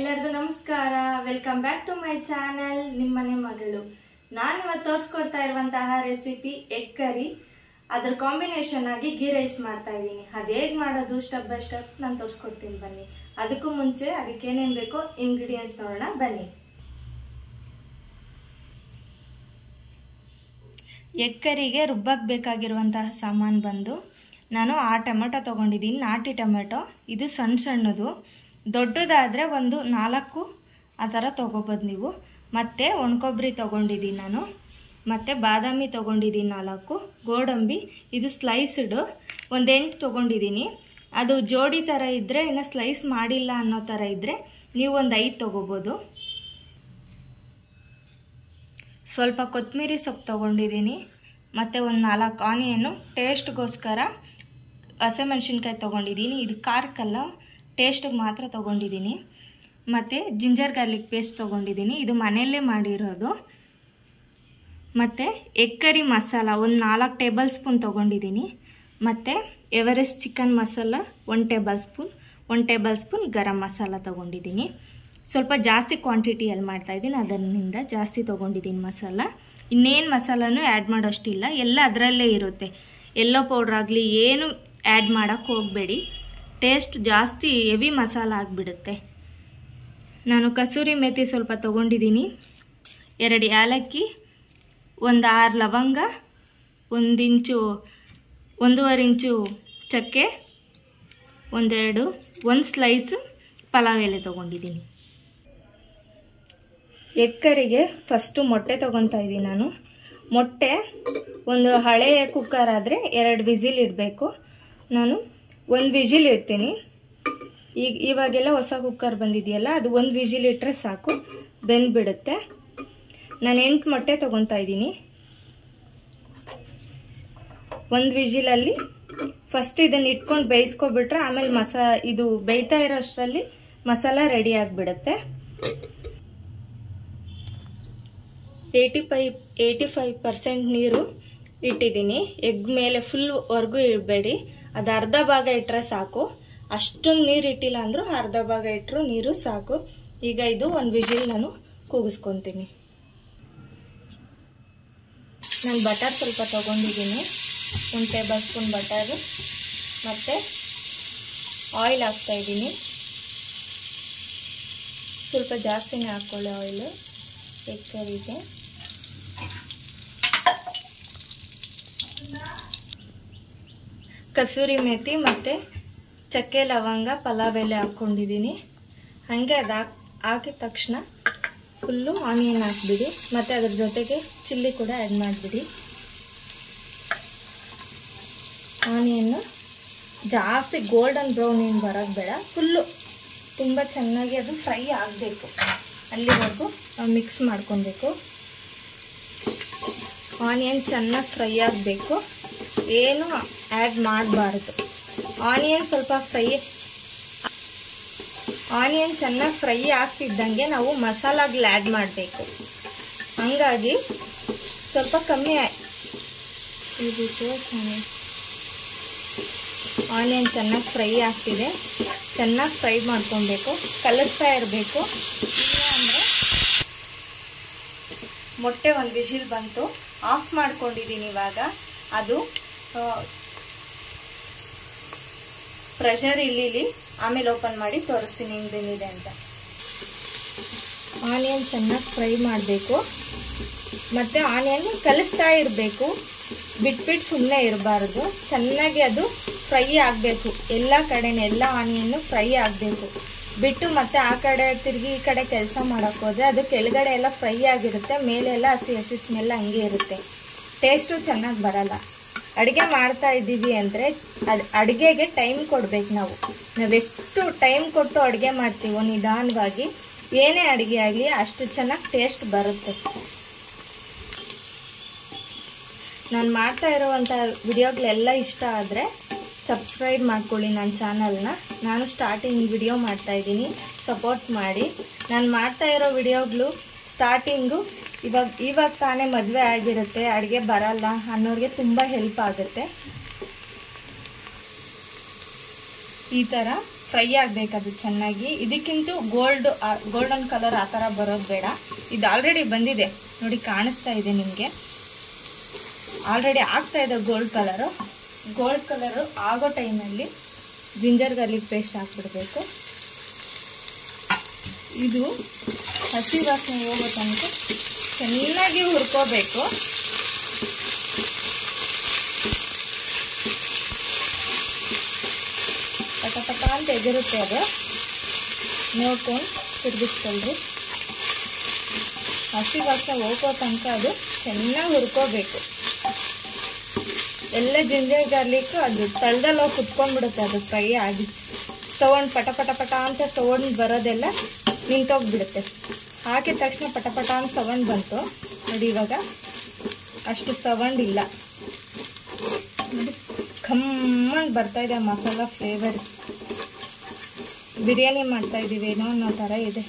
ಎಲ್ಲರಿಗೂ ನಮಸ್ಕಾರ welcome back to my channel ನಿಮ್ಮನೆ ಮಗಳು ನಾನು ಇವತ್ತು ತೋರಿಸ್ಕೊಡ್ತಾ ಇರುವಂತಹ ರೆಸಿಪಿ ಎಗ್ ಕರಿ ಅದ್ರ ಕಾಂಬಿನೇಷನ್ ಆಗಿ ಗೀ ರೈಸ್ ಮಾಡ್ತಾ ಇದ್ದೀನಿ ಅದು ಹೇಗೆ ಮಾಡೋದು ಸ್ಟೆಪ್ ಬೈ ಸ್ಟೆಪ್ ನಾನು ತೋರಿಸ್ಕೊಡ್ತೀನಿ ಬನ್ನಿ ಅದಕ್ಕೂ ಮುಂಚೆ ಅದಕ್ಕೆ ಏನೇನು ಬೇಕೋ ಇಂಗ್ರೀಡಿಯೆಂಟ್ಸ್ ನೋಡೋಣ ಬನ್ನಿ ಎಗ್ ಕರಿಗೆ ರುಬ್ಬಕ್ಕೆ ಬೇಕಾಗಿರುವಂತಹ ಸಾಮಾನು ಬಂದು ನಾನು ಆ ಟೊಮೆಟೊ ತೊಗೊಂಡಿದ್ದೀನಿ ನಾಟಿ ಟೊಮೆಟೊ ಇದು ಸಣ್ಣ ಸಣ್ಣದು ದೊಡ್ಡದಾದರೆ ಒಂದು ನಾಲ್ಕು ಆ ಥರ ತೊಗೋಬೋದು ನೀವು ಮತ್ತು ಒಣಕೊಬ್ಬರಿ ತೊಗೊಂಡಿದ್ದೀನಿ ನಾನು ಮತ್ತು ಬಾದಾಮಿ ತೊಗೊಂಡಿದ್ದೀನಿ ನಾಲ್ಕು ಗೋಡಂಬಿ ಇದು ಸ್ಲೈಸ್ಡು ಒಂದು ಎಂಟು ತೊಗೊಂಡಿದ್ದೀನಿ ಅದು ಜೋಡಿ ಥರ ಇದ್ದರೆ ಇನ್ನು ಸ್ಲೈಸ್ ಮಾಡಿಲ್ಲ ಅನ್ನೋ ಥರ ಇದ್ದರೆ ನೀವು ಒಂದು ಐದು ತೊಗೋಬೋದು ಸ್ವಲ್ಪ ಕೊತ್ತಂಬರಿ ಸೊಪ್ಪು ತೊಗೊಂಡಿದ್ದೀನಿ ಮತ್ತು ಒಂದು ನಾಲ್ಕು ಆನಿಯನ್ನು ಟೇಸ್ಟ್ಗೋಸ್ಕರ ಹಸಿಮೆಣ್ಸಿನ್ಕಾಯಿ ತೊಗೊಂಡಿದ್ದೀನಿ ಇದು ಖಾರಕ್ಕಲ್ಲ ಟೇಸ್ಟಿಗೆ ಮಾತ್ರ ತೊಗೊಂಡಿದ್ದೀನಿ ಮತ್ತು ಜಿಂಜರ್ ಗಾರ್ಲಿಕ್ ಪೇಸ್ಟ್ ತೊಗೊಂಡಿದ್ದೀನಿ ಇದು ಮನೆಯಲ್ಲೇ ಮಾಡಿರೋದು ಮತ್ತು ಎಗ್ ಕರಿ ಮಸಾಲ ಒಂದು ನಾಲ್ಕು ಟೇಬಲ್ ಸ್ಪೂನ್ ತೊಗೊಂಡಿದ್ದೀನಿ ಮತ್ತು Everest chicken masala one tablespoon one tablespoon garam masala ತೊಗೊಂಡಿದ್ದೀನಿ ಸ್ವಲ್ಪ ಜಾಸ್ತಿ ಕ್ವಾಂಟಿಟಿಯಲ್ಲಿ ಮಾಡ್ತಾಯಿದ್ದೀನಿ ಅದರಿಂದ ಜಾಸ್ತಿ ತೊಗೊಂಡಿದ್ದೀನಿ ಮಸಾಲ ಇನ್ನೇನು ಮಸಾಲನೂ ಆ್ಯಡ್ ಮಾಡೋಷ್ಟಿಲ್ಲ ಎಲ್ಲ ಅದರಲ್ಲೇ ಇರುತ್ತೆ ಎಲ್ಲೋ ಪೌಡ್ರ್ ಆಗಲಿ ಏನು ಆ್ಯಡ್ ಮಾಡೋಕ್ಕೆ ಹೋಗಬೇಡಿ ಟೇಸ್ಟ್ ಜಾಸ್ತಿ ಹೆವಿ ಮಸಾಲ ಆಗಿಬಿಡುತ್ತೆ ನಾನು ಕಸೂರಿ ಮೇಥಿ ಸ್ವಲ್ಪ ತೊಗೊಂಡಿದ್ದೀನಿ ಎರಡು ಏಲಕ್ಕಿ ಒಂದು ಆರು ಲವಂಗ ಒಂದು ಇಂಚು ಒಂದೂವರೆ ಇಂಚು ಚಕ್ಕೆ ಒಂದೆರಡು ಒಂದು ಸ್ಲೈಸು ಪಲಾವ್ ಎಲೆ ತೊಗೊಂಡಿದ್ದೀನಿ ಎಗ್ ಕರಿಗೆ ಫಸ್ಟು ಮೊಟ್ಟೆ ತೊಗೊತಾ ಇದ್ದೀನಿ ನಾನು ಮೊಟ್ಟೆ ಒಂದು ಹಳೆ ಕುಕ್ಕರ್ ಆದರೆ ಎರಡು ವಿಸಿಲ್ ಇಡಬೇಕು ನಾನು ಒಂದು ವಿಜಿಲ್ ಇಡ್ತೀನಿ ಈಗ ಇವಾಗೆಲ್ಲ ಹೊಸ ಕುಕ್ಕರ್ ಬಂದಿದೆಯಲ್ಲ ಅದು ಒಂದು ವಿಜಿಲ್ ಇಟ್ಟರೆ ಸಾಕು ಬೆಂದ್ಬಿಡುತ್ತೆ ನಾನು ಎಂಟು ಮೊಟ್ಟೆ ತೊಗೊತಾ ಇದ್ದೀನಿ ಒಂದು ವಿಜಿಲಲ್ಲಿ ಫಸ್ಟ್ ಇದನ್ನು ಇಟ್ಕೊಂಡು ಬೇಯಿಸ್ಕೊಬಿಟ್ರೆ ಆಮೇಲೆ ಮಸಾ ಇದು ಬೇಯ್ತಾ ಇರೋ ಅಷ್ಟರಲ್ಲಿ ಮಸಾಲ ರೆಡಿ ಆಗಿಬಿಡುತ್ತೆ eighty five eighty five percent ನೀರು ಇಟ್ಟಿದ್ದೀನಿ ಎಗ್ ಮೇಲೆ ಫುಲ್ವರೆಗೂ ಇಡಬೇಡಿ ಅದು ಅರ್ಧ ಭಾಗ ಇಟ್ಟರೆ ಸಾಕು ಅಷ್ಟೊಂದು ನೀರು ಇಟ್ಟಿಲ್ಲ ಅಂದರೂ ಅರ್ಧ ಭಾಗ ಇಟ್ಟರು ನೀರು ಸಾಕು ಈಗ ಇದು ಒಂದು ವಿಜಿಲ್ ನಾನು ಕೂಗಿಸ್ಕೊತೀನಿ ನಾನು ಬಟರ್ ಸ್ವಲ್ಪ ತೊಗೊಂಡಿದ್ದೀನಿ ಒಂದು ಟೇಬಲ್ ಸ್ಪೂನ್ ಬಟರು ಮತ್ತು ಆಯಿಲ್ ಹಾಕ್ತಾಯಿದ್ದೀನಿ ಸ್ವಲ್ಪ ಜಾಸ್ತಿನೇ ಹಾಕ್ಕೊಳ್ಳಿ ಆಯಿಲು ಎಗ್ ಕರಿಗೆ ಕಸೂರಿ ಮೇಥಿ ಮತ್ತು ಚಕ್ಕೆ ಲವಂಗ ಪಲಾವ್ ಎಲೆ ಹಾಕ್ಕೊಂಡಿದ್ದೀನಿ ಹಾಗೆ ಅದು ಹಾಕಿ ಹಾಕಿದ ತಕ್ಷಣ ಫುಲ್ಲು ಆನಿಯನ್ ಹಾಕ್ಬಿಡಿ ಮತ್ತು ಅದ್ರ ಜೊತೆಗೆ ಚಿಲ್ಲಿ ಕೂಡ ಆ್ಯಡ್ ಮಾಡಿಬಿಡಿ ಆನಿಯನ್ನು ಜಾಸ್ತಿ ಗೋಲ್ಡನ್ ಬ್ರೌನ್ ಏನು ಬರೋದು ಬೇಡ ಫುಲ್ಲು ತುಂಬ ಚೆನ್ನಾಗಿ ಅದು ಫ್ರೈ ಆಗಬೇಕು ಅಲ್ಲಿವರೆಗೂ ನಾವು ಮಿಕ್ಸ್ ಮಾಡ್ಕೊಬೇಕು ಆನಿಯನ್ ಚೆನ್ನಾಗಿ ಫ್ರೈ ಆಗಬೇಕು ಏನು ಆ್ಯಡ್ ಮಾಡಬಾರ್ದು ಆನಿಯನ್ ಸ್ವಲ್ಪ ಫ್ರೈ ಆನಿಯನ್ ಚೆನ್ನಾಗಿ ಫ್ರೈ ಆಗ್ತಿದ್ದಂಗೆ ನಾವು ಮಸಾಲಾಗಳು ಆ್ಯಡ್ ಮಾಡಬೇಕು ಹಂಗಾಗಿ ಸ್ವಲ್ಪ ಕಮ್ಮಿ ಆನಿಯನ್ ಚೆನ್ನಾಗಿ ಫ್ರೈ ಆಗ್ತಿದೆ ಚೆನ್ನಾಗಿ ಫ್ರೈ ಮಾಡ್ಕೊಬೇಕು ಕಲಿಸ್ತಾ ಇರಬೇಕು ಇಲ್ಲ ಅಂದರೆ ಮೊಟ್ಟೆ ಒಂದು ವಿಜಿಲ್ ಬಂತು ಆಫ್ ಮಾಡ್ಕೊಂಡಿದ್ದೀನಿ ಇವಾಗ ಅದು ಪ್ರೆಷರ್ ಇಲ್ಲಿಲಿ ಆಮೇಲೆ ಓಪನ್ ಮಾಡಿ ತೋರಿಸ್ತೀನಿ ಹಿಂಗೇನಿದೆ ಅಂತ ಆನಿಯನ್ ಚೆನ್ನಾಗಿ ಫ್ರೈ ಮಾಡಬೇಕು ಮತ್ತು ಆನಿಯನ್ ಕಲಿಸ್ತಾ ಇರಬೇಕು ಬಿಟ್ಬಿಟ್ಟು ಸುಮ್ಮನೆ ಇರಬಾರ್ದು ಚೆನ್ನಾಗಿ ಅದು ಫ್ರೈ ಆಗಬೇಕು ಎಲ್ಲ ಕಡೆನೇ ಎಲ್ಲ ಆನಿಯನ್ನು ಫ್ರೈ ಆಗಬೇಕು ಬಿಟ್ಟು ಮತ್ತೆ ಆ ಕಡೆ ತಿರುಗಿ ಈ ಕಡೆ ಕೆಲಸ ಮಾಡೋಕ್ಕೆ ಹೋದರೆ ಅದು ಕೆಳಗಡೆ ಎಲ್ಲ ಫ್ರೈ ಆಗಿರುತ್ತೆ ಮೇಲೆಲ್ಲ ಹಸಿ ಹಸಿ ಸ್ಮೆಲ್ ಹಂಗೆ ಇರುತ್ತೆ ಟೇಸ್ಟು ಚೆನ್ನಾಗಿ ಬರಲ್ಲ ಅಡುಗೆ ಮಾಡ್ತಾ ಇದ್ದೀವಿ ಅಂದರೆ ಅದು ಅಡುಗೆಗೆ ಟೈಮ್ ಕೊಡ್ಬೇಕು ನಾವು ನಾವೆಷ್ಟು ಟೈಮ್ ಕೊಟ್ಟು ಅಡುಗೆ ಮಾಡ್ತೀವೋ ನಿಧಾನವಾಗಿ ಏನೇ ಅಡುಗೆ ಆಗಲಿ ಅಷ್ಟು ಚೆನ್ನಾಗಿ ಟೇಸ್ಟ್ ಬರುತ್ತೆ ನಾನು ಮಾಡ್ತಾ ಇರೋವಂಥ ವಿಡಿಯೋಗಳೆಲ್ಲ ಇಷ್ಟ ಆದರೆ ಸಬ್ಸ್ಕ್ರೈಬ್ ಮಾಡ್ಕೊಳ್ಳಿ ನನ್ನ ಚಾನಲ್ನ ನಾನು ಸ್ಟಾರ್ಟಿಂಗ್ ವಿಡಿಯೋ ಮಾಡ್ತಾಯಿದ್ದೀನಿ ಸಪೋರ್ಟ್ ಮಾಡಿ ನಾನು ಮಾಡ್ತಾ ಇರೋ ವಿಡಿಯೋಗಳು ಸ್ಟಾರ್ಟಿಂಗು ಇವಾಗ ಇವಾಗ ತಾನೇ ಮದುವೆ ಆಗಿರುತ್ತೆ ಅಡುಗೆ ಬರಲ್ಲ ಅನ್ನೋರಿಗೆ ತುಂಬ ಹೆಲ್ಪ್ ಆಗುತ್ತೆ ಈ ಥರ ಫ್ರೈ ಆಗಬೇಕು ಅದು ಚೆನ್ನಾಗಿ ಇದಕ್ಕಿಂತ ಗೋಲ್ಡ್ ಗೋಲ್ಡನ್ ಕಲರ್ ಆ ಥರ ಬರೋದು ಬೇಡ ಇದು ಆಲ್ರೆಡಿ ಬಂದಿದೆ ನೋಡಿ ಕಾಣಿಸ್ತಾ ಇದೆ ನಿಮಗೆ ಆಲ್ರೆಡಿ ಆಗ್ತಾ ಇದೆ ಗೋಲ್ಡ್ ಕಲರು ಗೋಲ್ಡ್ ಕಲರು ಆಗೋ ಟೈಮಲ್ಲಿ ಜಿಂಜರ್ ಗಾರ್ಲಿಕ್ ಪೇಸ್ಟ್ ಹಾಕ್ಬಿಡ್ಬೇಕು ಇದು ಹಸಿ ವಾಸನೆ ಹೋಗೋ ತನಕ ಚೆನ್ನಾಗಿ ಹುರ್ಕೋಬೇಕು ಪಟ ಪಟ ಅಂತ ಎಗಿರುತ್ತೆ ಅದು ನೋಡ್ಕೊಂಡು ತಿರುಗಿಸ್ಕೊಳ್ರಿ ಹಸಿ ವಾಸನೆ ಹೋಗೋ ತನಕ ಅದು ಚೆನ್ನಾಗಿ ಹುರ್ಕೋಬೇಕು ಎಲ್ಲ ಜಿಂಜರ್ ಗಾರ್ಲಿಕ್ ಅದು ತಳದಲ್ಲಿ ಹೋಗಿ ಕುತ್ಕೊಂಡ್ಬಿಡುತ್ತೆ ಅದು ಫ್ರೈ ಆಗಿ ಸೌಂಡ್ ಪಟ ಪಟ ಪಟ ಅಂತ ಸೌಂಡ್ ಬರೋದೆಲ್ಲ ನಿಂತೋಗ್ಬಿಡುತ್ತೆ ಹಾಕಿದ ತಕ್ಷಣ ಪಟ ಪಟ ಅಂತ ಸೌಂಡ್ ಬಂತು ನೋಡಿ ಇವಾಗ ಅಷ್ಟು ಸೌಂಡ್ ಇಲ್ಲ ನೋಡಿ ಖಮ್ಮಂಗ್ ಬರ್ತಾ ಇದೆ ಮಸಾಲ ಫ್ಲೇವರ್ ಬಿರಿಯಾನಿ ಮಾಡ್ತಾ ಇದ್ದೀವಿ ಏನೋ ಅನ್ನೋ ಥರ ಇದೆ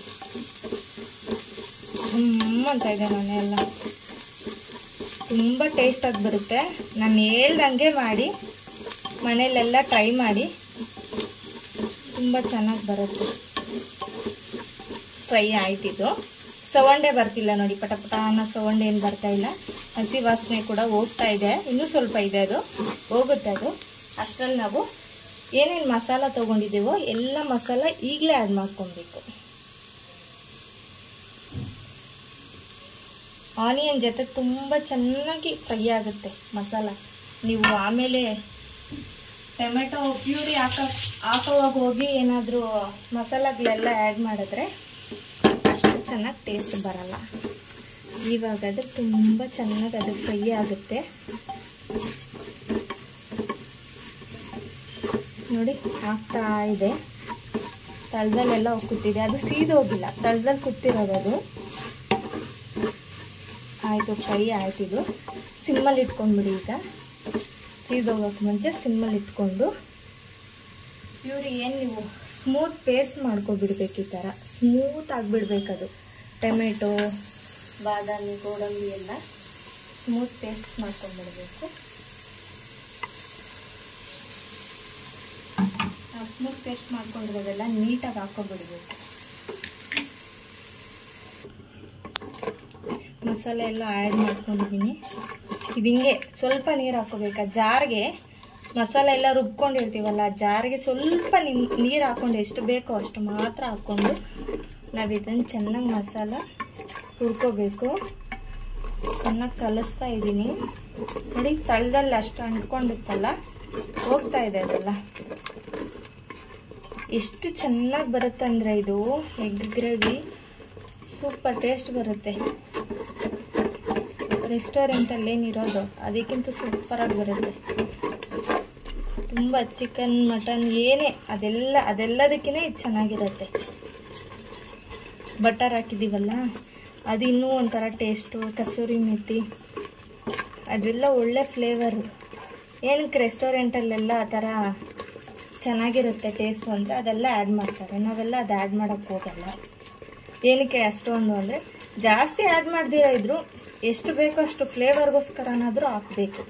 ಹ್ಮ್ ಅಂತ ಇದೆ ಮನೆಯೆಲ್ಲ ತುಂಬ ಟೇಸ್ಟಾಗಿ ಬರುತ್ತೆ ನಾನು ಹೇಳ್ದಂಗೆ ಮಾಡಿ ಮನೇಲೆಲ್ಲ ಟ್ರೈ ಮಾಡಿ ತುಂಬ ಚೆನ್ನಾಗಿ ಬರುತ್ತೆ ಫ್ರೈ ಆಯ್ತಿದ್ದು ಸವಂಡೆ ಬರ್ತಿಲ್ಲ ನೋಡಿ ಪಟ ಪಟ ಅನ್ನೋ ಸವಂಡೆ ಏನು ಬರ್ತಾ ಇಲ್ಲ ಹಸಿ ವಾಸನೆ ಕೂಡ ಹೋಗ್ತಾ ಇದೆ ಇನ್ನೂ ಸ್ವಲ್ಪ ಇದೆ ಅದು ಹೋಗುತ್ತೆ ಅದು ಅಷ್ಟರಲ್ಲಿ ನಾವು ಏನೇನು ಮಸಾಲ ತೊಗೊಂಡಿದ್ದೀವೋ ಎಲ್ಲ ಮಸಾಲ ಈಗಲೇ ಆ್ಯಡ್ ಮಾಡ್ಕೊಬೇಕು ಆನಿಯನ್ ಜೊತೆ ತುಂಬ ಚೆನ್ನಾಗಿ ಫ್ರೈ ಆಗುತ್ತೆ ಮಸಾಲ ನೀವು ಆಮೇಲೆ ಟೊಮೆಟೊ ಪ್ಯೂರಿ ಹಾಕೋ ಹಾಕೋವಾಗ ಹೋಗಿ ಏನಾದರೂ ಮಸಾಲಗಳೆಲ್ಲ ಆ್ಯಡ್ ಮಾಡಿದ್ರೆ ಅಷ್ಟು ಚೆನ್ನಾಗಿ ಟೇಸ್ಟ್ ಬರಲ್ಲ ಇವಾಗ ಅದು ತುಂಬ ಚೆನ್ನಾಗಿ ಅದು ಫ್ರೈ ಆಗುತ್ತೆ ನೋಡಿ ಆಗ್ತಾ ಇದೆ ತಳದಲ್ಲೆಲ್ಲ ಕೂತಿದೆ ಅದು ಸೀದೋಗಿಲ್ಲ ತಳದಲ್ಲಿ ಕೂತಿರೋದು ಅದು ಆಯಿತು ಫ್ರೈ ಆಯ್ತಿದು ಸಿಮ್ಮಲ್ಲಿ ಇಟ್ಕೊಂಡ್ಬಿಡಿ ಈಗ ಸೀದೋಗಕ್ಕೆ ಮುಂಚೆ ಸಿಮ್ಮಲ್ಲಿ ಇಟ್ಕೊಂಡು ಪ್ಯೂರಿ ಏನು ನೀವು ಸ್ಮೂತ್ ಪೇಸ್ಟ್ ಮಾಡ್ಕೊಬಿಡ್ಬೇಕು ಈ ಥರ ಸ್ಮೂತ್ ಆಗಿಬಿಡ್ಬೇಕದು ಟೊಮೆಟೊ ಬಾದಾಮಿ ಗೋಡಂಬಿ ಎಲ್ಲ ಸ್ಮೂತ್ ಪೇಸ್ಟ್ ಮಾಡ್ಕೊಂಡ್ಬಿಡ್ಬೇಕು ನಾವು ಸ್ಮೂತ್ ಪೇಸ್ಟ್ ಮಾಡ್ಕೊಂಡಿರೋದೆಲ್ಲ ನೀಟಾಗಿ ಹಾಕೊಬಿಡ್ಬೇಕು ಮಸಾಲೆ ಎಲ್ಲ ಆ್ಯಡ್ ಮಾಡ್ಕೊಂಡಿದ್ದೀನಿ ಇದು ಹಿಂಗೆ ಸ್ವಲ್ಪ ನೀರು ಹಾಕೋಬೇಕು ಆ ಜಾರ್ಗೆ ಮಸಾಲೆ ಎಲ್ಲ ರುಬ್ಕೊಂಡಿರ್ತೀವಲ್ಲ ಆ ಜಾರ್ಗೆ ಸ್ವಲ್ಪ ನಿಮ್ ನೀರು ಹಾಕೊಂಡು ಎಷ್ಟು ಬೇಕೋ ಅಷ್ಟು ಮಾತ್ರ ಹಾಕ್ಕೊಂಡು ನಾವು ಇದನ್ನು ಚೆನ್ನಾಗಿ ಮಸಾಲ ಹುರ್ಕೋಬೇಕು ಚೆನ್ನಾಗಿ ಕಲಿಸ್ತಾ ಇದ್ದೀನಿ ನೋಡಿ ತಳದಲ್ಲಿ ಅಷ್ಟು ಅಂಟ್ಕೊಂಡಿತ್ತಲ್ಲ ಹೋಗ್ತಾ ಇದೆ ಅದೆಲ್ಲ ಎಷ್ಟು ಚೆನ್ನಾಗಿ ಬರುತ್ತೆ ಅಂದರೆ ಇದು ಎಗ್ ಗ್ರೇವಿ ಸೂಪರ್ ಟೇಸ್ಟ್ ಬರುತ್ತೆ ರೆಸ್ಟೋರೆಂಟಲ್ಲಿ ಏನಿರೋದು ಅದಕ್ಕಿಂತ ಸೂಪರಾಗಿ ಬರುತ್ತೆ ತುಂಬ ಚಿಕನ್ ಮಟನ್ ಏನೇ ಅದೆಲ್ಲ ಅದೆಲ್ಲದಕ್ಕಿಂತ ಇದು ಚೆನ್ನಾಗಿರುತ್ತೆ ಬಟರ್ ಹಾಕಿದ್ದೀವಲ್ಲ ಅದು ಇನ್ನೂ ಒಂಥರ ಟೇಸ್ಟು ಕಸೂರಿ ಮೆಥಿ ಅದೆಲ್ಲ ಒಳ್ಳೆ ಫ್ಲೇವರು ಏನಕ್ಕೆ ರೆಸ್ಟೋರೆಂಟಲ್ಲೆಲ್ಲ ಆ ಥರ ಚೆನ್ನಾಗಿರುತ್ತೆ ಟೇಸ್ಟು ಅಂದರೆ ಅದೆಲ್ಲ ಆ್ಯಡ್ ಮಾಡ್ತಾರೆ ನಾವೆಲ್ಲ ಅದು ಆ್ಯಡ್ ಮಾಡೋಕ್ಕೆ ಹೋಗಲ್ಲ ಏನಕ್ಕೆ ಅಷ್ಟೊಂದು ಅಂದರೆ ಜಾಸ್ತಿ ಆ್ಯಡ್ ಮಾಡ್ದಿರ ಇದ್ರು ಎಷ್ಟು ಬೇಕೋ ಅಷ್ಟು ಫ್ಲೇವರ್ಗೋಸ್ಕರನಾದರೂ ಹಾಕಬೇಕು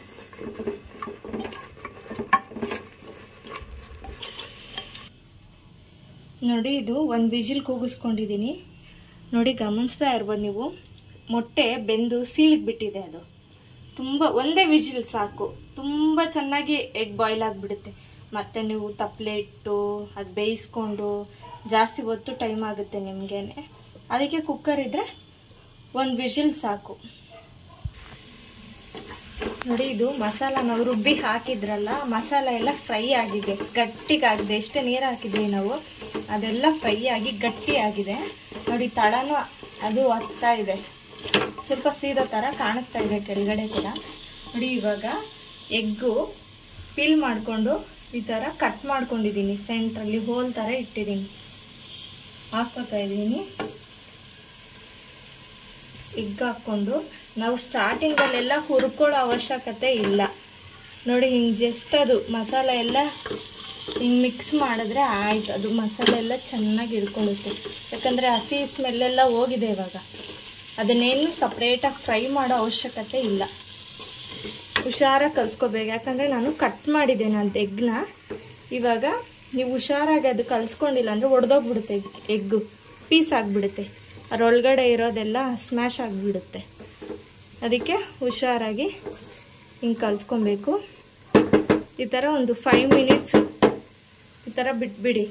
ನೋಡಿ ಇದು ಒಂದು ವಿಜಿಲ್ ಕೂಗಿಸ್ಕೊಂಡಿದ್ದೀನಿ ನೋಡಿ ಗಮನಿಸ್ತಾ ಇರ್ಬೋದು ನೀವು ಮೊಟ್ಟೆ ಬೆಂದು ಸೀಳಿಗೆ ಬಿಟ್ಟಿದೆ ಅದು ತುಂಬ ಒಂದೇ ವಿಜಿಲ್ ಸಾಕು ತುಂಬ ಚೆನ್ನಾಗಿ ಎಗ್ ಬಾಯ್ಲ್ ಆಗಿಬಿಡುತ್ತೆ ಮತ್ತೆ ನೀವು ತಪ್ಪಲೆ ಇಟ್ಟು ಅದು ಬೇಯಿಸ್ಕೊಂಡು ಜಾಸ್ತಿ ಹೊತ್ತು ಟೈಮ್ ಆಗುತ್ತೆ ನಿಮಗೇನೆ ಅದಕ್ಕೆ ಕುಕ್ಕರ್ ಇದ್ದರೆ ಒಂದು ವಿಜಿಲ್ ಸಾಕು ನೋಡಿ ಇದು ಮಸಾಲ ನಾವು ರುಬ್ಬಿ ಹಾಕಿದ್ರಲ್ಲ ಮಸಾಲ ಎಲ್ಲ ಫ್ರೈ ಆಗಿದೆ ಗಟ್ಟಿಗಾಗಿದೆ ಎಷ್ಟು ನೀರು ಹಾಕಿದ್ವಿ ನಾವು ಅದೆಲ್ಲ ಫ್ರೈ ಆಗಿ ಗಟ್ಟಿ ಆಗಿದೆ ನೋಡಿ ತಳನೂ ಅದು ಹತ್ತಾ ಇದೆ ಸ್ವಲ್ಪ ಸೀದೋ ಥರ ಕಾಣಿಸ್ತಾ ಇದೆ ಕೆಳಗಡೆ ಕೂಡ ನೋಡಿ ಇವಾಗ ಎಗ್ಗು ಪೀಲ್ ಮಾಡಿಕೊಂಡು ಈ ಥರ ಕಟ್ ಮಾಡ್ಕೊಂಡಿದ್ದೀನಿ ಸೆಂಟ್ರಲ್ಲಿ ಹೋಲ್ ಥರ ಇಟ್ಟಿದ್ದೀನಿ ಹಾಕ್ಕೋತಾ ಇದ್ದೀನಿ ಎಗ್ ಹಾಕ್ಕೊಂಡು ನಾವು ಸ್ಟಾರ್ಟಿಂಗಲ್ಲೆಲ್ಲ ಹುರ್ಕೊಳ್ಳೋ ಅವಶ್ಯಕತೆ ಇಲ್ಲ ನೋಡಿ ಹಿಂಗೆ ಜಸ್ಟ್ ಅದು ಮಸಾಲ ಎಲ್ಲ ಹಿಂಗೆ ಮಿಕ್ಸ್ ಮಾಡಿದ್ರೆ ಆಯ್ತು ಅದು ಮಸಾಲೆ ಎಲ್ಲ ಚೆನ್ನಾಗಿ ಹಿಡ್ಕೊಳ್ಳುತ್ತೆ ಯಾಕಂದರೆ ಹಸಿ ಸ್ಮೆಲ್ಲೆಲ್ಲ ಹೋಗಿದೆ ಇವಾಗ ಅದನ್ನೇನು ಸಪ್ರೇಟಾಗಿ ಫ್ರೈ ಮಾಡೋ ಅವಶ್ಯಕತೆ ಇಲ್ಲ ಹುಷಾರಾಗಿ ಕಲಿಸ್ಕೋಬೇಕು ಯಾಕಂದರೆ ನಾನು ಕಟ್ ಮಾಡಿದ್ದೇನೆ ಅಂತ ಎಗ್ನ ಇವಾಗ ನೀವು ಹುಷಾರಾಗಿ ಅದು ಕಲಿಸ್ಕೊಂಡಿಲ್ಲ ಅಂದರೆ ಒಡೆದೋಗ್ಬಿಡುತ್ತೆ ಎಗ್ಗು ಪೀಸ್ ಆಗಿಬಿಡುತ್ತೆ ಅದರೊಳಗಡೆ ಇರೋದೆಲ್ಲ ಸ್ಮ್ಯಾಶ್ ಆಗಿಬಿಡುತ್ತೆ ಅದಕ್ಕೆ ಹುಷಾರಾಗಿ ಹಿಂಗೆ ಕಲಿಸ್ಕೊಬೇಕು ಈ ಥರ ಒಂದು ಫೈವ್ ಮಿನಿಟ್ಸ್ ಈ ಥರ ಬಿಟ್ಬಿಡಿ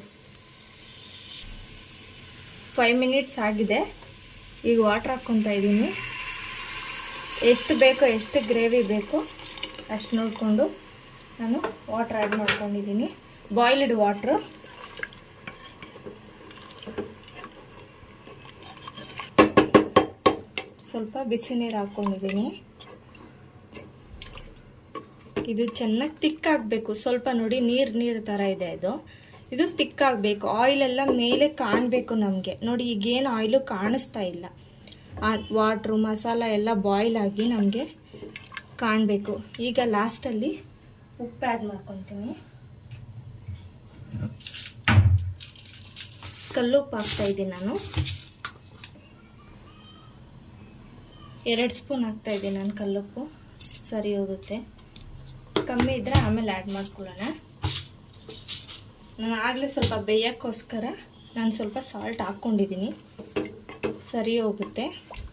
ಫೈವ್ ಮಿನಿಟ್ಸ್ ಆಗಿದೆ ಈಗ ವಾಟ್ರ್ ಹಾಕ್ಕೊತಾ ಇದ್ದೀನಿ ಎಷ್ಟು ಬೇಕೋ ಎಷ್ಟು ಗ್ರೇವಿ ಬೇಕೋ ಅಷ್ಟು ನೋಡಿಕೊಂಡು ನಾನು ವಾಟ್ರ್ ಆ್ಯಡ್ ಮಾಡ್ಕೊಂಡಿದ್ದೀನಿ ಬಾಯ್ಲ್ಡ್ ವಾಟ್ರು ಸ್ವಲ್ಪ ಬಿಸಿ ನೀರು ಹಾಕ್ಕೊಂಡಿದ್ದೀನಿ ಇದು ಚೆನ್ನಾಗಿ ತಿಕ್ಕಾಗಬೇಕು ಸ್ವಲ್ಪ ನೋಡಿ ನೀರು ನೀರು ಥರ ಇದೆ ಇದು ಇದು ತಿಕ್ಕಾಗಬೇಕು ಆಯಿಲೆಲ್ಲ ಮೇಲೆ ಕಾಣಬೇಕು ನಮಗೆ ನೋಡಿ ಈಗೇನು ಆಯಿಲು ಕಾಣಿಸ್ತಾ ಇಲ್ಲ ಆ ವಾಟ್ರು ಮಸಾಲ ಎಲ್ಲ ಬಾಯ್ಲ್ ಆಗಿ ನಮಗೆ ಕಾಣಬೇಕು ಈಗ ಲಾಸ್ಟಲ್ಲಿ ಉಪ್ಪು ಆ್ಯಡ್ ಮಾಡ್ಕೊತೀನಿ ಕಲ್ಲುಪ್ಪು ಹಾಕ್ತಾ ಇದ್ದೀನಿ ನಾನು ಎರಡು ಸ್ಪೂನ್ ಹಾಕ್ತಾ ಇದ್ದೀನಿ ನಾನು ಕಲ್ಲುಪ್ಪು ಸರಿ ಹೋಗುತ್ತೆ ಕಮ್ಮಿ ಇದ್ದರೆ ಆಮೇಲೆ ಆ್ಯಡ್ ಮಾಡ್ಕೊಳ್ಳೋಣ ನಾನು ಆಗಲೇ ಸ್ವಲ್ಪ ಬೇಯೋಕ್ಕೋಸ್ಕರ ನಾನು ಸ್ವಲ್ಪ ಸಾಲ್ಟ್ ಹಾಕ್ಕೊಂಡಿದ್ದೀನಿ ಸರಿ ಹೋಗುತ್ತೆ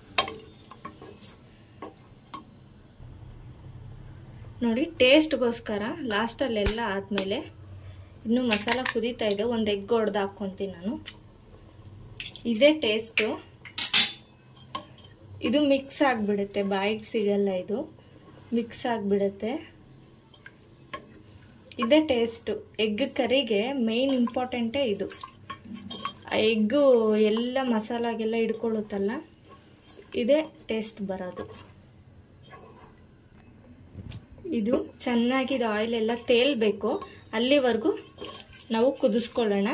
ನೋಡಿ ಟೇಸ್ಟ್ಗೋಸ್ಕರ ಲಾಸ್ಟಲ್ಲೆಲ್ಲ ಆದಮೇಲೆ ಇನ್ನೂ ಮಸಾಲ ಕುದೀತಾ ಇದೆ ಒಂದು ಎಗ್ ಹೊಡೆದು ಹಾಕ್ಕೊತೀನಿ ನಾನು ಇದೇ ಟೇಸ್ಟು ಇದು ಮಿಕ್ಸ್ ಆಗಿಬಿಡುತ್ತೆ ಬಾಯಿಗೆ ಸಿಗಲ್ಲ ಇದು ಮಿಕ್ಸ್ ಆಗಿಬಿಡುತ್ತೆ ಇದೇ ಟೇಸ್ಟು ಎಗ್ ಕರಿಗೆ ಮೇಯ್ನ್ ಇಂಪಾರ್ಟೆಂಟೇ ಇದು ಆ ಎಗ್ಗು ಎಲ್ಲ ಮಸಾಲಾಗೆಲ್ಲ ಹಿಡ್ಕೊಳ್ಳುತ್ತಲ್ಲ ಇದೇ ಟೇಸ್ಟ್ ಬರೋದು ಇದು ಚೆನ್ನಾಗಿ ಇದು ಆಯಿಲ್ ಎಲ್ಲ ತೇಲ್ಬೇಕು ಅಲ್ಲಿವರೆಗೂ ನಾವು ಕುದಿಸ್ಕೊಳ್ಳೋಣ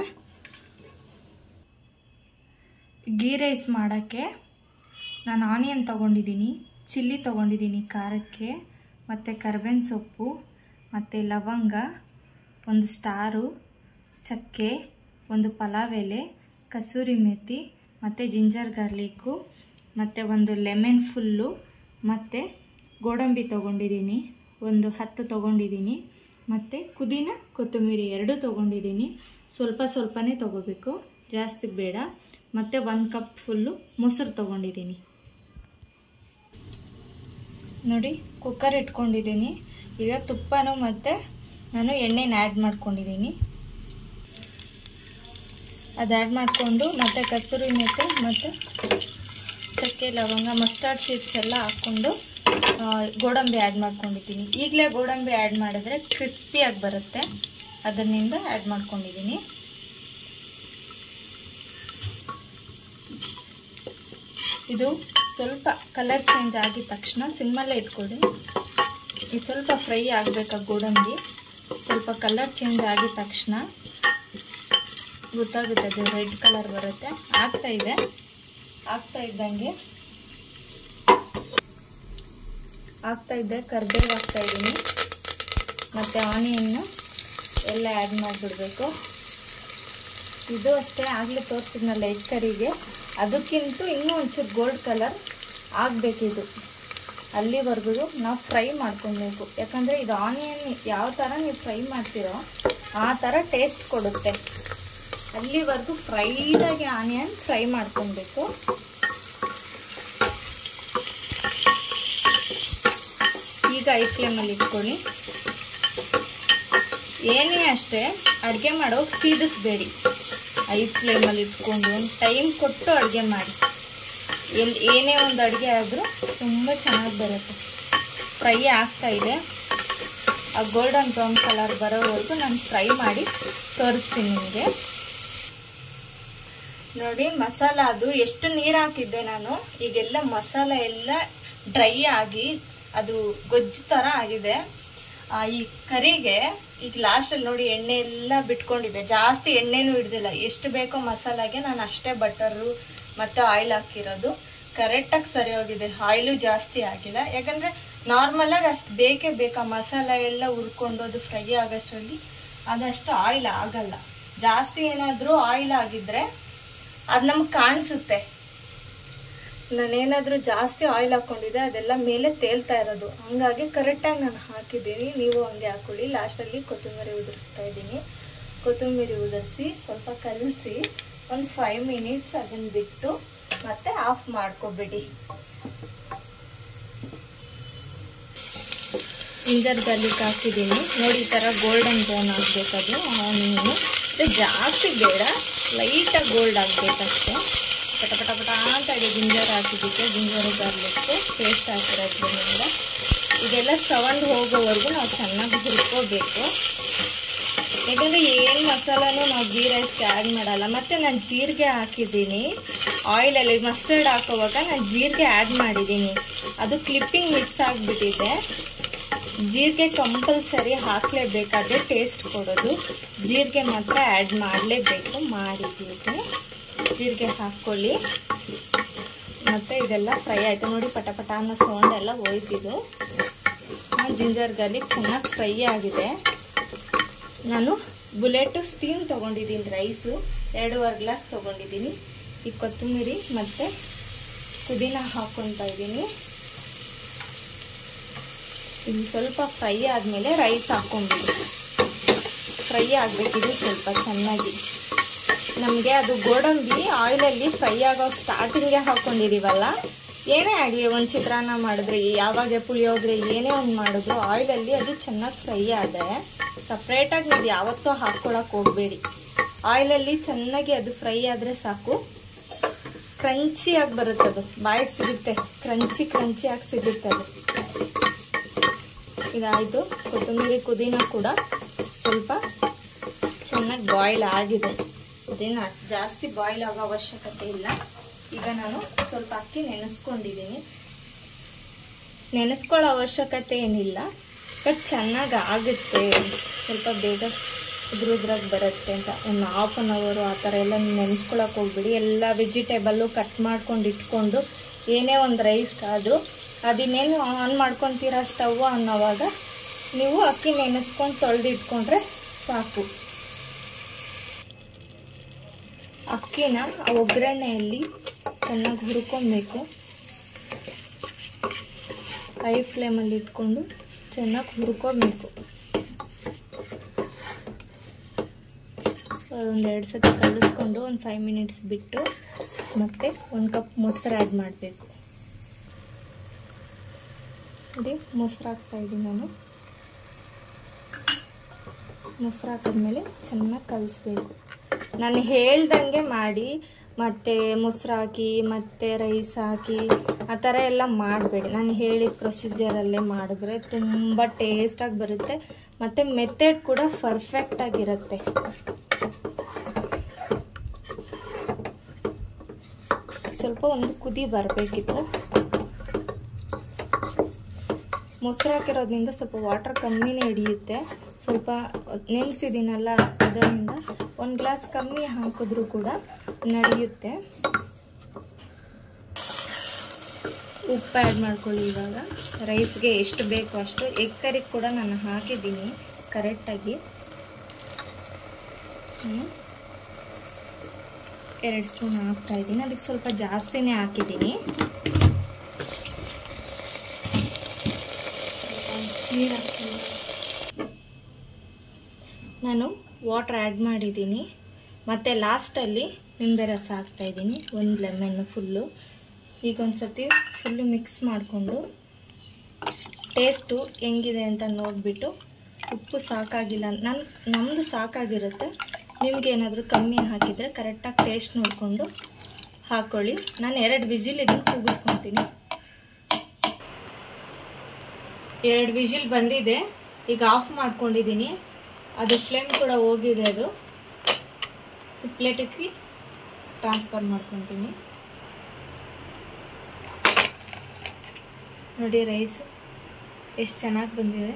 ಗೀ ರೈಸ್ ಮಾಡೋಕ್ಕೆ ನಾನು ಆನಿಯನ್ ತೊಗೊಂಡಿದ್ದೀನಿ ಚಿಲ್ಲಿ ತೊಗೊಂಡಿದ್ದೀನಿ ಖಾರಕ್ಕೆ ಮತ್ತು ಕರ್ಬೇವಿನ ಸೊಪ್ಪು ಮತ್ತು ಲವಂಗ ಒಂದು ಸ್ಟಾರು ಚಕ್ಕೆ ಒಂದು ಪಲಾವ್ ಎಲೆ ಕಸೂರಿ ಮೆಥಿ ಮತ್ತು ಜಿಂಜರ್ ಗಾರ್ಲಿಕ್ಕು ಮತ್ತು ಒಂದು ಲೆಮನ್ ಫುಲ್ಲು ಮತ್ತು ಗೋಡಂಬಿ ತೊಗೊಂಡಿದ್ದೀನಿ ಒಂದು ಹತ್ತು ತೊಗೊಂಡಿದ್ದೀನಿ ಮತ್ತು ಪುದೀನ ಕೊತ್ತಂಬರಿ ಎರಡೂ ತೊಗೊಂಡಿದ್ದೀನಿ ಸ್ವಲ್ಪ ಸ್ವಲ್ಪನೇ ತೊಗೋಬೇಕು ಜಾಸ್ತಿ ಬೇಡ ಮತ್ತು ಒಂದು ಕಪ್ ಫುಲ್ಲು ಮೊಸರು ತೊಗೊಂಡಿದ್ದೀನಿ ನೋಡಿ ಕುಕ್ಕರ್ ಇಟ್ಕೊಂಡಿದ್ದೀನಿ ಈಗ ತುಪ್ಪನೂ ಮತ್ತು ನಾನು ಎಣ್ಣೆನ ಆ್ಯಡ್ ಮಾಡ್ಕೊಂಡಿದ್ದೀನಿ ಅದು ಆ್ಯಡ್ ಮಾಡಿಕೊಂಡು ಮತ್ತು ಕಸ್ತೂರಿ ಮೆಥಿ ಮತ್ತು ಚಕ್ಕೆ ಲವಂಗ ಮಸ್ಟರ್ಡ್ ಸೀಡ್ಸ್ ಎಲ್ಲ ಹಾಕ್ಕೊಂಡು ಗೋಡಂಬಿ ಆ್ಯಡ್ ಮಾಡ್ಕೊಂಡಿದ್ದೀನಿ ಈಗಲೇ ಗೋಡಂಬಿ ಆ್ಯಡ್ ಮಾಡಿದ್ರೆ ಕ್ರಿಸ್ಪಿಯಾಗಿ ಬರುತ್ತೆ ಅದನ್ನಿಂದ ಆ್ಯಡ್ ಮಾಡ್ಕೊಂಡಿದ್ದೀನಿ ಇದು ಸ್ವಲ್ಪ ಕಲರ್ ಚೇಂಜ್ ಆಗಿದ ತಕ್ಷಣ ಸಿಮ್ಮಲ್ಲೇ ಇಟ್ಕೊಳ್ಳಿ ಇದು ಸ್ವಲ್ಪ ಫ್ರೈ ಆಗಬೇಕು ಗೋಡಂಬಿ ಸ್ವಲ್ಪ ಕಲರ್ ಚೇಂಜ್ ಆಗಿದ ತಕ್ಷಣ ಗೊತ್ತಾಗುತ್ತೆ ಅದು ರೆಡ್ ಕಲರ್ ಬರುತ್ತೆ ಆಗ್ತಾ ಇದೆ ಆಗ್ತಾ ಇದ್ದಂಗೆ ಆಗ್ತಾ ಇದ್ದೆ ಕರ್ಬೇವು ಹಾಕ್ತಾ ಇದ್ದೀನಿ ಮತ್ತು ಆನಿಯನ್ನು ಎಲ್ಲ ಆ್ಯಡ್ ಮಾಡಿಬಿಡ್ಬೇಕು ಇದು ಅಷ್ಟೇ ಆಗಲೇ ತೋರಿಸಿದ್ನಲ್ಲ ಎಗ್ ಕರಿಗೆ ಅದಕ್ಕಿಂತ ಇನ್ನೂ ಒಂಚೂರು ಗೋಲ್ಡ್ ಕಲರ್ ಆಗಬೇಕಿದು ಅಲ್ಲಿವರೆಗೂ ನಾವು ಫ್ರೈ ಮಾಡ್ಕೊಬೇಕು ಯಾಕಂದರೆ ಇದು ಆನಿಯನ್ ಯಾವ ಥರ ನೀವು ಫ್ರೈ ಮಾಡ್ತೀರೋ ಆ ಥರ ಟೇಸ್ಟ್ ಕೊಡುತ್ತೆ ಅಲ್ಲಿವರೆಗೂ ಫ್ರೈಡಾಗಿ ಆನಿಯನ್ ಫ್ರೈ ಮಾಡ್ಕೊಬೇಕು ಈಗ ಐ ಫ್ಲೇಮಲ್ಲಿ ಇಟ್ಕೊಳ್ಳಿ ಏನೇ ಅಷ್ಟೇ ಅಡುಗೆ ಮಾಡೋಕೆ ಸೀದಿಸ್ಬೇಡಿ ಐ ಫ್ಲೇಮಲ್ಲಿ ಇಟ್ಕೊಂಡು ಒಂದು ಟೈಮ್ ಕೊಟ್ಟು ಅಡುಗೆ ಮಾಡಿ ಎಲ್ಲಿ ಏನೇ ಒಂದು ಅಡುಗೆ ಆದರೂ ತುಂಬ ಚೆನ್ನಾಗಿ ಬರುತ್ತೆ ಫ್ರೈ ಆಗ್ತಾ ಇದೆ ಆ ಗೋಲ್ಡನ್ ಬ್ರೌನ್ ಕಲರ್ ಬರೋವರೆಗೂ ನಾನು ಫ್ರೈ ಮಾಡಿ ತೋರಿಸ್ತೀನಿ ನಿಮಗೆ ನೋಡಿ ಮಸಾಲ ಅದು ಎಷ್ಟು ನೀರು ಹಾಕಿದ್ದೆ ನಾನು ಈಗೆಲ್ಲ ಮಸಾಲ ಎಲ್ಲ ಡ್ರೈ ಆಗಿ ಅದು ಗೊಜ್ಜು ಥರ ಆಗಿದೆ ಈ ಕರಿಗೆ ಈಗ ಲಾಸ್ಟಲ್ಲಿ ನೋಡಿ ಎಣ್ಣೆ ಎಲ್ಲ ಬಿಟ್ಕೊಂಡಿದೆ ಜಾಸ್ತಿ ಎಣ್ಣೆನೂ ಹಿಡ್ದಿಲ್ಲ ಎಷ್ಟು ಬೇಕೋ ಮಸಾಲಾಗೆ ನಾನು ಅಷ್ಟೇ ಬಟರು ಮತ್ತು ಆಯಿಲ್ ಹಾಕಿರೋದು ಕರೆಕ್ಟಾಗಿ ಸರಿ ಹೋಗಿದೆ ಆಯಿಲು ಜಾಸ್ತಿ ಆಗಿಲ್ಲ ಯಾಕಂದರೆ ನಾರ್ಮಲಾಗಿ ಅಷ್ಟು ಬೇಕೇ ಬೇಕಾ ಮಸಾಲ ಎಲ್ಲ ಹುರ್ಕೊಂಡು ಅದು ಫ್ರೈ ಆಗೋಷ್ಟರಲ್ಲಿ ಅದಷ್ಟು ಆಯಿಲ್ ಆಗಲ್ಲ ಜಾಸ್ತಿ ಏನಾದರೂ ಆಯಿಲ್ ಆಗಿದ್ರೆ ಅದು ನಮ್ಗೆ ಕಾಣಿಸುತ್ತೆ ನಾನೇನಾದರೂ ಜಾಸ್ತಿ ಆಯಿಲ್ ಹಾಕ್ಕೊಂಡಿದ್ದೆ ಅದೆಲ್ಲ ಮೇಲೆ ತೇಲ್ತಾ ಇರೋದು ಹಂಗಾಗಿ ಕರೆಕ್ಟಾಗಿ ನಾನು ಹಾಕಿದ್ದೀನಿ ನೀವು ಹಂಗೆ ಹಾಕೊಳ್ಳಿ ಲಾಸ್ಟಲ್ಲಿ ಕೊತ್ತಂಬರಿ ಉದುರಿಸ್ತಾ ಇದ್ದೀನಿ ಕೊತ್ತಂಬರಿ ಉದುರಿಸಿ ಸ್ವಲ್ಪ ಕಲಸಿ ಒಂದು ಫೈವ್ ಮಿನಿಟ್ಸ್ ಅದನ್ನ ಬಿಟ್ಟು ಮತ್ತೆ ಆಫ್ ಮಾಡ್ಕೊಬಿಡಿ ಇಂಜರ್ ಗರ್ಲಿಕ್ ಹಾಕಿದ್ದೀನಿ ನೋಡಿ ಈ ಥರ ಗೋಲ್ಡನ್ ಬ್ರೌನ್ ಆಗಬೇಕದು ಆನಿಯನ್ನು ಜಾಸ್ತಿ ಬೇಡ ಲೈಟಾಗಿ ಗೋಲ್ಡ್ ಆಗಬೇಕಷ್ಟೆ ಪಟ ಪಟ ಪಟ ಅಂತ ಇದೆ ಜಿಂಜರ್ ಹಾಕಿದ್ದಕ್ಕೆ ಜಿಂಜರ್ ಗಾರ್ಲಿಕ್ಕು ಪೇಸ್ಟ್ ಹಾಕಿರೋದ್ರಿಂದ ಇದೆಲ್ಲ ಸೌಂಡ್ ಹೋಗೋವರೆಗೂ ನಾವು ಚೆನ್ನಾಗಿ ಹುರ್ಕೋಬೇಕು ಯಾಕಂದರೆ ಏನು ಮಸಾಲಾನು ನಾವು ಗೀ ರೈಸ್ಗೆ ಆ್ಯಡ್ ಮಾಡಲ್ಲ ಮತ್ತು ನಾನು ಜೀರಿಗೆ ಹಾಕಿದ್ದೀನಿ ಆಯಿಲಲ್ಲಿ ಮಸ್ಟರ್ಡ್ ಹಾಕೋವಾಗ ನಾನು ಜೀರಿಗೆ ಆ್ಯಡ್ ಮಾಡಿದ್ದೀನಿ ಅದು ಕ್ಲಿಪ್ಪಿಂಗ್ ಮಿಸ್ ಆಗಿಬಿಟ್ಟಿದೆ ಜೀರಿಗೆ ಕಂಪಲ್ಸರಿ ಹಾಕಲೇಬೇಕಾದ್ರೆ ಟೇಸ್ಟ್ ಕೊಡೋದು ಜೀರಿಗೆ ಮಾತ್ರ ಆ್ಯಡ್ ಮಾಡಲೇಬೇಕು ಮಾಡಿದ್ದೀವಿ ಜೀರಿಗೆ ಹಾಕ್ಕೊಳ್ಳಿ ಮತ್ತು ಇದೆಲ್ಲ ಫ್ರೈ ಆಯಿತು ನೋಡಿ ಪಟ ಪಟ ಅನ್ನೋ ಸೌಂಡ್ ಎಲ್ಲ ಹೋಯ್ತಿದ್ದು ಜಿಂಜರ್ ಗಾರ್ಲಿಕ್ ಚೆನ್ನಾಗಿ ಫ್ರೈ ಆಗಿದೆ ನಾನು ಬುಲೆಟ್ ಸ್ಟೀಮ್ ತೊಗೊಂಡಿದ್ದೀನಿ ರೈಸು ಎರಡೂವರೆ ಗ್ಲಾಸ್ ತೊಗೊಂಡಿದ್ದೀನಿ ಈ ಕೊತ್ತಂಬರಿ ಮತ್ತು ಪುದೀನ ಹಾಕ್ಕೊತಾ ಇದ್ದೀನಿ ಇದು ಸ್ವಲ್ಪ ಫ್ರೈ ಆದಮೇಲೆ ರೈಸ್ ಹಾಕ್ಕೊಂಬಿಡಿ ಫ್ರೈ ಆಗಬೇಕಿದು ಸ್ವಲ್ಪ ಚೆನ್ನಾಗಿ ನಮಗೆ ಅದು ಗೋಡಂಬಿ ಆಯಿಲಲ್ಲಿ ಫ್ರೈ ಆಗೋ ಸ್ಟಾರ್ಟಿಂಗ್ಗೆ ಹಾಕ್ಕೊಂಡಿದ್ದೀವಲ್ಲ ಏನೇ ಆಗಲಿ ಒಂದು ಚಿತ್ರಾನ್ನ ಮಾಡಿದ್ರೆ ಯಾವಾಗ ಪುಳಿಯೋಗರೆ ಏನೇ ಒಂದು ಮಾಡಿದ್ರು ಆಯಿಲಲ್ಲಿ ಅದು ಚೆನ್ನಾಗಿ ಫ್ರೈ ಆದರೆ ಸಪ್ರೇಟಾಗಿ ನೀವು ಯಾವತ್ತೂ ಹಾಕ್ಕೊಳಕ್ಕೆ ಹೋಗಬೇಡಿ ಆಯಿಲಲ್ಲಿ ಚೆನ್ನಾಗಿ ಅದು ಫ್ರೈ ಆದರೆ ಸಾಕು ಕ್ರಂಚಿಯಾಗಿ ಬರುತ್ತೆ ಅದು ಬಾಯಿಗೆ ಸಿಗುತ್ತೆ ಕ್ರಂಚಿ ಕ್ರಂಚಿಯಾಗಿ ಸಿಗುತ್ತೆ ಅದು ಇದಾಯಿತು ಕೊತ್ತಂಬರಿ ಪುದೀನ ಕೂಡ ಸ್ವಲ್ಪ ಚೆನ್ನಾಗಿ ಬಾಯ್ಲ್ ಆಗಿದೆ ಅದೇನು ಜಾಸ್ತಿ ಬಾಯ್ಲ್ ಆಗೋ ಅವಶ್ಯಕತೆ ಇಲ್ಲ ಈಗ ನಾನು ಸ್ವಲ್ಪ ಅಕ್ಕಿ ನೆನೆಸ್ಕೊಂಡಿದ್ದೀನಿ ನೆನೆಸ್ಕೊಳ್ಳೋ ಅವಶ್ಯಕತೆ ಏನಿಲ್ಲ ಬಟ್ ಚೆನ್ನಾಗಿ ಆಗುತ್ತೆ ಸ್ವಲ್ಪ ಬೇಗ ಉದ್ರುದ್ರಾಗಿ ಬರುತ್ತೆ ಅಂತ ಒಂದು ಹಾಫ್ ಆನ್ ಅವರು ಆ ಥರ ಎಲ್ಲ ನೆನೆಸ್ಕೊಳಕ್ಕೆ ಹೋಗ್ಬಿಡಿ ಎಲ್ಲ ವೆಜಿಟೇಬಲ್ಲು ಕಟ್ ಮಾಡ್ಕೊಂಡು ಇಟ್ಕೊಂಡು ಏನೇ ಒಂದು ರೈಸ್ ಆದರೂ ಅದಿನ್ನೇನು ಆನ್ ಮಾಡ್ಕೊತೀರಾ ಸ್ಟವ್ ಅನ್ನೋವಾಗ ನೀವು ಅಕ್ಕಿ ನೆನೆಸ್ಕೊಂಡು ತೊಳೆದು ಇಟ್ಕೊಂಡ್ರೆ ಸಾಕು ಅಕ್ಕಿನ ಆ ಒಗ್ಗರಣೆಯಲ್ಲಿ ಚೆನ್ನಾಗಿ ಹುರ್ಕೊಬೇಕು ಹೈ ಫ್ಲೇಮಲ್ಲಿ ಇಟ್ಕೊಂಡು ಚೆನ್ನಾಗಿ ಹುರ್ಕೋಬೇಕು ಒಂದು ಎರಡು ಸತಿ ಕಲಿಸ್ಕೊಂಡು ಒಂದು ಫೈವ್ ಮಿನಿಟ್ಸ್ ಬಿಟ್ಟು ಮತ್ತೆ ಒಂದು ಕಪ್ ಮೊಸರು ಆ್ಯಡ್ ಮಾಡಬೇಕು ನೋಡಿ ಮೊಸರು ಹಾಕ್ತಾ ಇದ್ದೀನಿ ನಾನು ಮೊಸರು ಹಾಕಿದ್ಮೇಲೆ ಚೆನ್ನಾಗಿ ಕಲಿಸ್ಬೇಕು ನಾನು ಹೇಳ್ದಂಗೆ ಮಾಡಿ ಮತ್ತು ಮೊಸರು ಹಾಕಿ ಮತ್ತು ರೈಸ್ ಹಾಕಿ ಆ ಥರ ಎಲ್ಲ ಮಾಡಬೇಡಿ ನಾನು ಹೇಳಿದ ಪ್ರೊಸೀಜರಲ್ಲೇ ಮಾಡಿದ್ರೆ ತುಂಬ ಟೇಸ್ಟಾಗಿ ಬರುತ್ತೆ ಮತ್ತು ಮೆಥಡ್ ಕೂಡ ಪರ್ಫೆಕ್ಟಾಗಿರುತ್ತೆ ಸ್ವಲ್ಪ ಒಂದು ಕುದಿ ಬರಬೇಕಿತ್ತು ಮೊಸರು ಹಾಕಿರೋದ್ರಿಂದ ಸ್ವಲ್ಪ ವಾಟರ್ ಕಮ್ಮಿನೇ ಹಿಡಿಯುತ್ತೆ ಸ್ವಲ್ಪ ನೆನೆಸಿದ್ದೀನಲ್ಲ ಅದರಿಂದ ಒಂದು ಗ್ಲಾಸ್ ಕಮ್ಮಿ ಹಾಕಿದ್ರೂ ಕೂಡ ನಡೆಯುತ್ತೆ ಉಪ್ಪು ಆ್ಯಡ್ ಮಾಡ್ಕೊಳ್ಳಿ ಇವಾಗ ರೈಸ್ಗೆ ಎಷ್ಟು ಬೇಕು ಅಷ್ಟು ಎಗ್ ಕರಿಗೆ ಕೂಡ ನಾನು ಹಾಕಿದ್ದೀನಿ ಕರೆಕ್ಟಾಗಿ ಎರಡು ಸ್ಪೂನ್ ಹಾಕ್ತಾ ಇದ್ದೀನಿ ಅದಕ್ಕೆ ಸ್ವಲ್ಪ ಜಾಸ್ತಿನೇ ಹಾಕಿದ್ದೀನಿ ನೀರು ಹಾಕ್ತೀನಿ ನಾನು ವಾಟ್ರ್ ಆ್ಯಡ್ ಮಾಡಿದ್ದೀನಿ ಮತ್ತು ಲಾಸ್ಟಲ್ಲಿ ನಿಂಬೆ ರಸ ಹಾಕ್ತಾಯಿದ್ದೀನಿ ಒಂದು ಲೆಮನ್ನು ಫುಲ್ಲು ಈಗ ಒಂದು ಸತಿ ಫುಲ್ಲು ಮಿಕ್ಸ್ ಮಾಡಿಕೊಂಡು ಟೇಸ್ಟು ಹೆಂಗಿದೆ ಅಂತ ನೋಡಿಬಿಟ್ಟು ಉಪ್ಪು ಸಾಕಾಗಿಲ್ಲ ನನ್ನ ನಮ್ಮದು ಸಾಕಾಗಿರುತ್ತೆ ನಿಮ್ಗೆ ಏನಾದರೂ ಕಮ್ಮಿ ಹಾಕಿದರೆ ಕರೆಕ್ಟಾಗಿ ಟೇಸ್ಟ್ ನೋಡಿಕೊಂಡು ಹಾಕ್ಕೊಳ್ಳಿ ನಾನು ಎರಡು ವಿಜಿಲ್ ಇದನ್ನು ಕೂಗಿಸ್ಕೊತೀನಿ ಎರಡು ವಿಜಿಲ್ ಬಂದಿದೆ ಈಗ ಆಫ್ ಮಾಡ್ಕೊಂಡಿದ್ದೀನಿ ಅದು ಫ್ಲೇಮ್ ಕೂಡ ಹೋಗಿದೆ ಅದು ಪ್ಲೇಟಿಗೆ ಟ್ರಾನ್ಸ್ಫರ್ ಮಾಡ್ಕೊತೀನಿ ನೋಡಿ ರೈಸ್ ಎಷ್ಟು ಚೆನ್ನಾಗಿ ಬಂದಿದೆ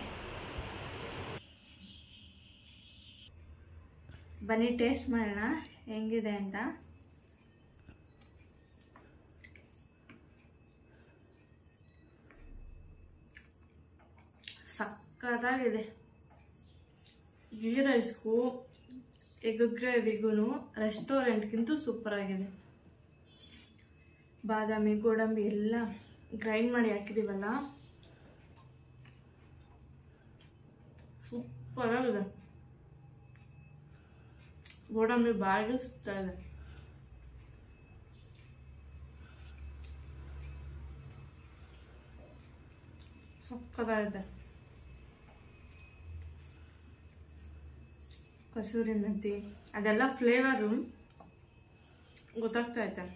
ಬನ್ನಿ ಟೇಸ್ಟ್ ಮಾಡೋಣ ಹೆಂಗಿದೆ ಅಂತ ಸಕ್ಕತ್ತಾಗಿದೆ ಗೀ ರೈಸ್ಗೂ ಎಗ್ ಗ್ರೇವಿಗೂ ರೆಸ್ಟೋರೆಂಟ್ಗಿಂತ ಸೂಪರ್ ಆಗಿದೆ ಬಾದಾಮಿ ಗೋಡಂಬಿ ಎಲ್ಲ ಗ್ರೈಂಡ್ ಮಾಡಿ ಹಾಕಿದ್ದೀವಲ್ಲ ಸೂಪರ್ ಆಗಿದೆ ಗೋಡಂಬಿ ಬಾಯಿಗೆ ಸಿಗ್ತಾ ಇದೆ ಸಕ್ಕದಾಗಿದೆ ಕಸೂರಿ ಮೆಂತಿ ಅದೆಲ್ಲ ಫ್ಲೇವರು ಗೊತ್ತಾಗ್ತಾ ಐತೆ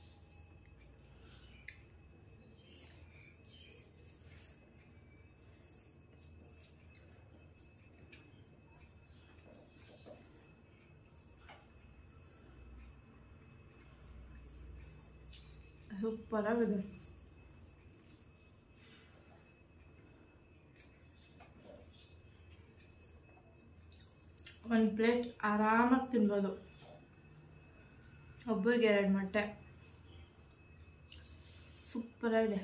ಸೂಪರ್ ಆಗಿದೆ ಒಂದು ಪ್ಲೇಟ್ ಆರಾಮಾಗಿ ತಿನ್ಬೋದು ಒಬ್ಬರಿಗೆ ಎರಡು ಮೊಟ್ಟೆ ಸೂಪರಾಗಿದೆ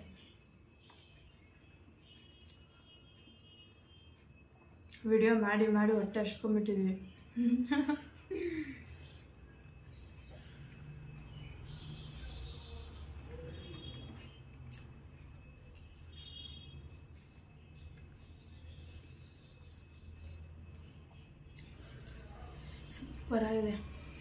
ವಿಡಿಯೋ ಮಾಡಿ ಮಾಡಿ ಹೊಟ್ಟೆ ಹಚ್ಕೊಂಡ್ಬಿಟ್ಟಿದ್ವಿ ಸೂಪರಾಗಿದೆ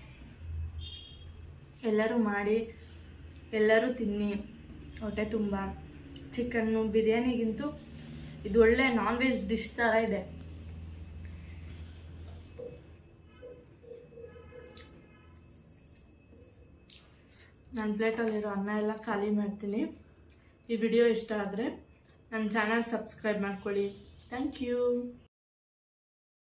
ಎಲ್ಲರೂ ಮಾಡಿ ಎಲ್ಲರೂ ತಿನ್ನಿ ಹೊಟ್ಟೆ ತುಂಬ ಚಿಕನ್ನು ಬಿರಿಯಾನಿಗಿಂತೂ ಇದು ಒಳ್ಳೆ ನಾನ್ ವೆಜ್ ಡಿಶ್ ಥರ ಇದೆ ನನ್ನ ಪ್ಲೇಟಲ್ಲಿರೋ ಅನ್ನ ಎಲ್ಲ ಖಾಲಿ ಮಾಡ್ತೀನಿ ಈ ವಿಡಿಯೋ ಇಷ್ಟ ಆದರೆ ನನ್ನ ಚಾನಲ್ ಸಬ್ಸ್ಕ್ರೈಬ್ ಮಾಡ್ಕೊಳ್ಳಿ ಥ್ಯಾಂಕ್ ಯು